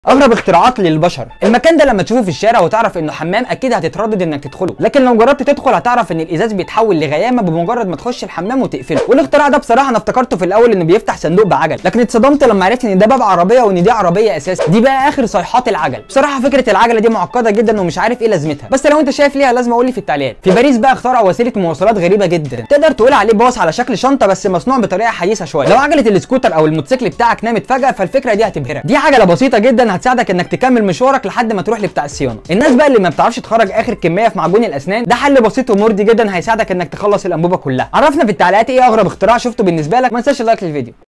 اغرب اختراعات للبشر المكان ده لما تشوفه في الشارع وتعرف انه حمام اكيد هتتردد انك تدخله لكن لو جربت تدخل هتعرف ان الازاز بيتحول لغيامه بمجرد ما تخش الحمام وتقفله والاختراع ده بصراحه انا افتكرته في الاول انه بيفتح صندوق بعجل لكن اتصدمت لما عرفت ان ده باب عربيه وان دي عربيه اساسا دي بقى اخر صيحات العجل بصراحه فكره العجله دي معقده جدا ومش عارف ايه لازمتها بس لو انت شايف ليها لازمه قول لي في التعليقات في باريس بقى اخترعوا وسيله مواصلات غريبه جدا تقدر تقول عليه باص على شكل شنطه بس مصنوع بطريقه حديثه شويه لو عجله السكوتر او الموتوسيكل بتاعك نامت فجاه فالفكره دي هتبهرك دي عجله بسيطه جدا هتساعدك انك تكمل مشوارك لحد ما تروح لبتاع الصيانه الناس بقى اللي ما بتعرفش تخرج اخر كميه في معجون الاسنان ده حل بسيط ومرضي جدا هيساعدك انك تخلص الانبوبه كلها عرفنا في التعليقات ايه اغرب اختراع شفته بالنسبه لك ما تنساش اللايك للفيديو